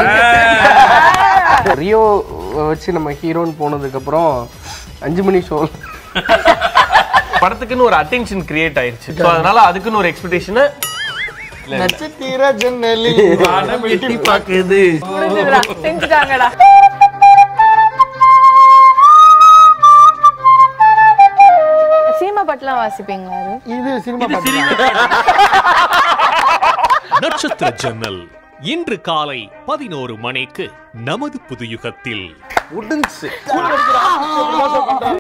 Rio வச்சு நம்ம ஹீரோன்னு போனதுக்கு அப்புறம் அஞ்சு மணி ஷோ படத்துக்குன்னு ஒரு அட்டென்ஷன் கிரியேட் ஆயிருச்சு So, அதனால அதுக்குன்னு ஒரு எக்ஸ்பெக்டேஷன் நட்சத்திர ஜன்னலி எட்டி பாக்குது முடிஞ்சதுடா செஞ்சுட்டாங்கடா சினிமா பாட்டுலாம் வாசிப்பீங்களா அருண்? இது சினிமா பாட்டு நட்சத்திர ஜன்னல் இன்று காலை பதினோரு மணிக்கு நமது புதுயுகத்தில் முடிஞ்சு